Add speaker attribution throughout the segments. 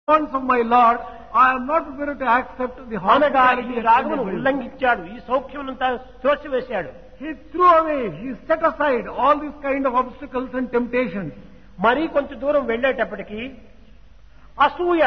Speaker 1: commands of my Lord, I am not prepared to accept the
Speaker 2: అనగా
Speaker 1: hospitality
Speaker 2: ఈ
Speaker 1: and
Speaker 2: రాగమును
Speaker 1: kindness.
Speaker 2: ఉల్లంఘించాడు ఈ సౌఖ్యమునంతా త్రోసివేశాడు
Speaker 1: He threw away, he set aside all these kind of obstacles and temptations.
Speaker 2: మరీ కొంత దూరం వెళ్ళేటప్పటికి అసూయ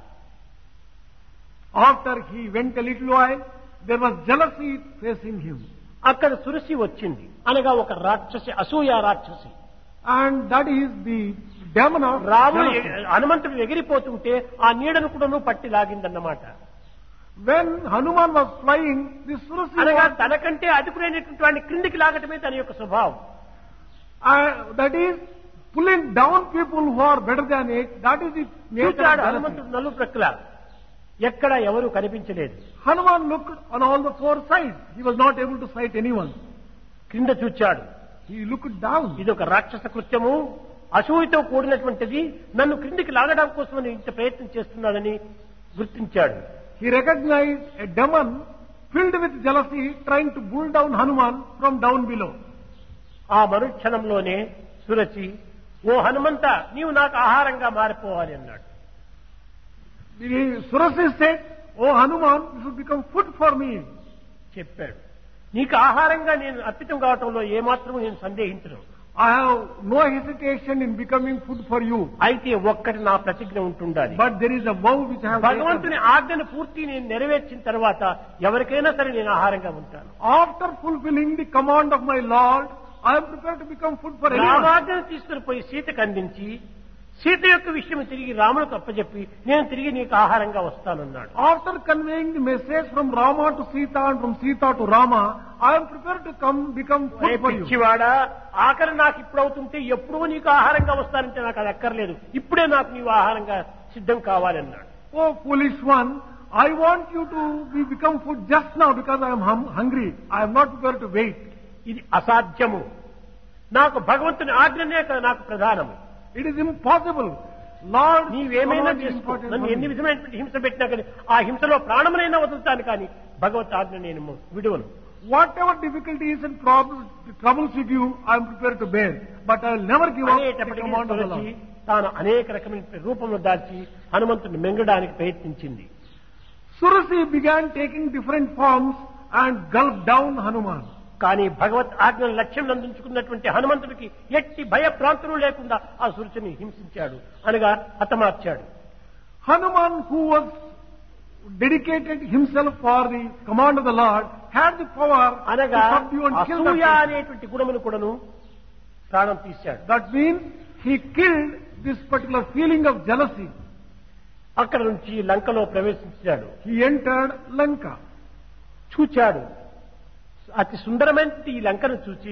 Speaker 1: After he went a little while, there was jealousy facing him.
Speaker 2: అక్కడ సురసి వచ్చింది అనగా ఒక రాక్షసి అసూయ రాక్షసి
Speaker 1: And that is the demon of
Speaker 2: రాముడు
Speaker 1: jealousy.
Speaker 2: హనుమంతుడు ఎగిరిపోతుంటే ఆ నీడను కూడాను పట్టి లాగిందన్నమాట
Speaker 1: When Hanuman was flying, the Surasi
Speaker 2: అనగా
Speaker 1: was,
Speaker 2: తనకంటే అదుపులేనటువంటి వాడిని క్రిందికి లాగటమే తన యొక్క స్వభావం
Speaker 1: uh, that is pulling down people who are better than it. That is the nature of
Speaker 2: చూచాడు
Speaker 1: jealousy.
Speaker 2: హనుమంతుడు నలు ప్రక్కల ఎక్కడ ఎవరు కనిపించలేదు
Speaker 1: Hanuman looked on all the four sides. He was not able to sight anyone.
Speaker 2: క్రింద చూచాడు
Speaker 1: He looked down.
Speaker 2: ఇది ఒక రాక్షస కృత్యము అసూయతో కూడినటువంటిది నన్ను క్రిందికి లాగడం కోసం ఇంత ప్రయత్నం చేస్తున్నాడని గుర్తించాడు
Speaker 1: He recognized a demon filled with jealousy trying to pull down Hanuman from down below.
Speaker 2: ఆ మరుక్షణంలోనే సురచి ఓ హనుమంత నీవు నాకు ఆహారంగా మారిపోవాలి అన్నాడు
Speaker 1: The Surasi said, Oh Hanuman, you should become food for me.
Speaker 2: చెప్పాడు నీకు ఆహారంగా నేను అర్పితం కావటంలో ఏమాత్రం నేను సందేహించను
Speaker 1: I have no hesitation in becoming food for you.
Speaker 2: అయితే ఒక్కటి నా ప్రతిజ్ఞ ఉంటుండాలి
Speaker 1: But there is a vow which I have taken.
Speaker 2: భగవంతుని ఆజ్ఞను పూర్తి నేను నెరవేర్చిన తర్వాత ఎవరికైనా సరే నేను ఆహారంగా ఉంటాను
Speaker 1: After fulfilling the command of my Lord, I am prepared to become food for anyone.
Speaker 2: రామాజ్ఞను తీసుకుని పోయి సీతకు అందించి సీత యొక్క విషయం తిరిగి రాములకు అప్పచెప్పి నేను తిరిగి నీకు ఆహారంగా వస్తానన్నాడు
Speaker 1: After conveying the message from Rama to Sita and from Sita to Rama, I am prepared to come become
Speaker 2: ఒరే
Speaker 1: food for you.
Speaker 2: పిచ్చివాడా ఆఖరి నాకు ఇప్పుడు అవుతుంటే ఎప్పుడూ నీకు ఆహారంగా వస్తానంటే నాకు అది అక్కర్లేదు ఇప్పుడే నాకు నీవు ఆహారంగా సిద్ధం కావాలన్నాడు
Speaker 1: Oh foolish one, I want you to be become food just now because I am hum- hungry. I am not prepared to wait.
Speaker 2: ఇది అసాధ్యము నాకు భగవంతుని ఆజ్ఞనే కదా నాకు ప్రధానము
Speaker 1: It is impossible. Lord,
Speaker 2: నీవేమైనా
Speaker 1: command is
Speaker 2: చేసుకో
Speaker 1: important
Speaker 2: నన్ను
Speaker 1: for
Speaker 2: ఎన్ని
Speaker 1: me.
Speaker 2: విధమైనటువంటి హింస పెట్టినా కానీ ఆ హింసలో ప్రాణమునైనా వదులుతాను కానీ భగవత్ ఆజ్ఞ నేను విడువను
Speaker 1: Whatever difficulties and problems, troubles with you, I am prepared to bear. But I will never give up the
Speaker 2: అనేటప్పటికీ
Speaker 1: command of the
Speaker 2: Tulasi
Speaker 1: Lord.
Speaker 2: తాను అనేక రకమైన రూపంలో దాల్చి హనుమంతుని మింగడానికి ప్రయత్నించింది
Speaker 1: Surasi began taking different forms and gulped down Hanuman.
Speaker 2: కానీ భగవత్ ఆజ్ఞను లక్ష్యం నందించుకున్నటువంటి హనుమంతుడికి ఎట్టి భయభ్రాంతులు లేకుండా ఆ సురుచిని హింసించాడు అనగా హతమార్చాడు
Speaker 1: Hanuman, who was dedicated himself for the command of the Lord, had the power to
Speaker 2: అనగా
Speaker 1: subdue and kill the
Speaker 2: అసూయ
Speaker 1: person.
Speaker 2: అనేటువంటి గుణమును కూడాను ప్రాణం తీశాడు
Speaker 1: That means he killed this particular feeling of jealousy.
Speaker 2: అక్కడ నుంచి లంకలో ప్రవేశించాడు
Speaker 1: He entered Lanka.
Speaker 2: చూచాడు అతి సుందరమైన ఈ లంకను చూచి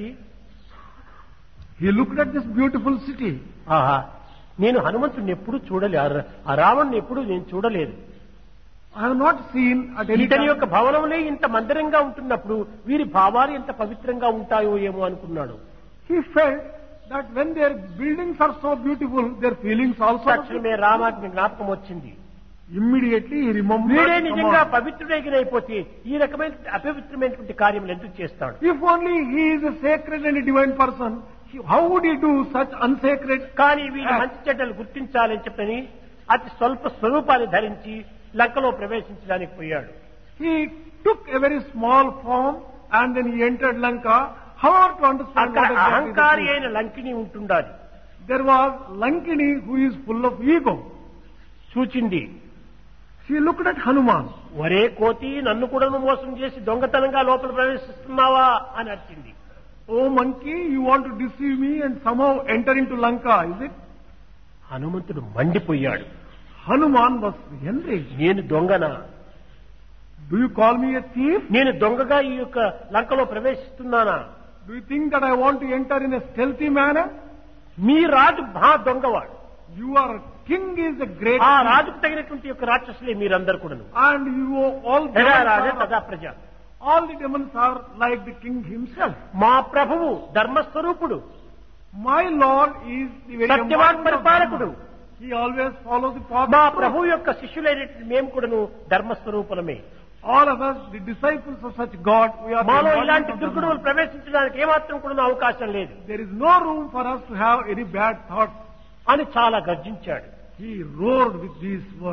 Speaker 1: He looked at this beautiful city.
Speaker 2: ఆహా నేను హనుమంతుడిని ఎప్పుడు చూడలే ఆ రా- ఆ రావణ్ణి ఎప్పుడు నేను చూడలేదు
Speaker 1: I have not seen at any
Speaker 2: ఇతని
Speaker 1: time.
Speaker 2: యొక్క భవనములే ఇంత మందిరంగా ఉంటున్నప్పుడు వీరి భావాలు ఎంత పవిత్రంగా ఉంటాయో ఏమో అనుకున్నాడు
Speaker 1: He felt that when their buildings are so beautiful, their feelings also. are
Speaker 2: తక్షణమే రామాకి జ్ఞాపకం వచ్చింది
Speaker 1: Immediately he remembered.
Speaker 2: వీడే
Speaker 1: the
Speaker 2: నిజంగా
Speaker 1: command.
Speaker 2: పవిత్రుడైపోతే ఈ రకమైన అపవిత్రమైనటువంటి కార్యములు ఎందుకు చేస్తాడు
Speaker 1: If only he is a sacred and a divine person, he, how would he do such unsacred?
Speaker 2: కానీ వీరి
Speaker 1: Ah.
Speaker 2: మంచి చెడ్డలు గుర్తించాలని చెప్పని అతి స్వల్ప స్వరూపాన్ని ధరించి లంకలో ప్రవేశించడానికి పోయాడు
Speaker 1: He took a very small form and then he entered Lanka. However, to understand
Speaker 2: అక్కడ
Speaker 1: what exactly
Speaker 2: అహంకారి
Speaker 1: the truth.
Speaker 2: అయిన లంకిని ఉంటుండాలి
Speaker 1: There was Lankini who is full of ego.
Speaker 2: చూచింది
Speaker 1: She looked at Hanuman.
Speaker 2: ఒరే కోతి నన్ను కూడా నువ్వు మోసం చేసి దొంగతనంగా లోపల ప్రవేశిస్తున్నావా అని అరిచింది
Speaker 1: Oh monkey, you want to deceive me and somehow enter into Lanka, is it?
Speaker 2: హనుమంతుడు మండిపోయాడు
Speaker 1: Hanuman was enraged.
Speaker 2: నేను దొంగనా
Speaker 1: Do you call me a thief?
Speaker 2: నేను దొంగగా ఈ యొక్క లంకలో ప్రవేశిస్తున్నానా
Speaker 1: Do you think that I want to enter in a stealthy manner?
Speaker 2: మీ రాజు మహా దొంగవాడు
Speaker 1: Your king is a great
Speaker 2: ఆ
Speaker 1: king.
Speaker 2: రాజుకు తగినటువంటి యొక్క రాక్షసులే మీరందరూ కూడాను
Speaker 1: And you all
Speaker 2: తదా
Speaker 1: demons
Speaker 2: రాజే
Speaker 1: are-
Speaker 2: తదా ప్రజ
Speaker 1: all the demons are like the king himself.
Speaker 2: మా ప్రభువు ధర్మస్వరూపుడు
Speaker 1: My Lord is the very
Speaker 2: Satyavan
Speaker 1: embodiment of
Speaker 2: పరిపాలకుడు
Speaker 1: Dharma. He always follows the path
Speaker 2: మా
Speaker 1: of truth.
Speaker 2: ప్రభు యొక్క శిష్యులైనటువంటి మేము కూడాను ధర్మస్వరూపులమే
Speaker 1: All of us, the disciples of such God, we are the
Speaker 2: మాలో
Speaker 1: embodiment
Speaker 2: ఇలాంటి
Speaker 1: of
Speaker 2: దుర్గుణములు
Speaker 1: Dharma.
Speaker 2: ప్రవేశించడానికి ఏమాత్రం కూడా అవకాశం లేదు
Speaker 1: There is no room for us to have any bad thoughts.
Speaker 2: అని చాలా గర్జించాడు
Speaker 1: He roared with these words.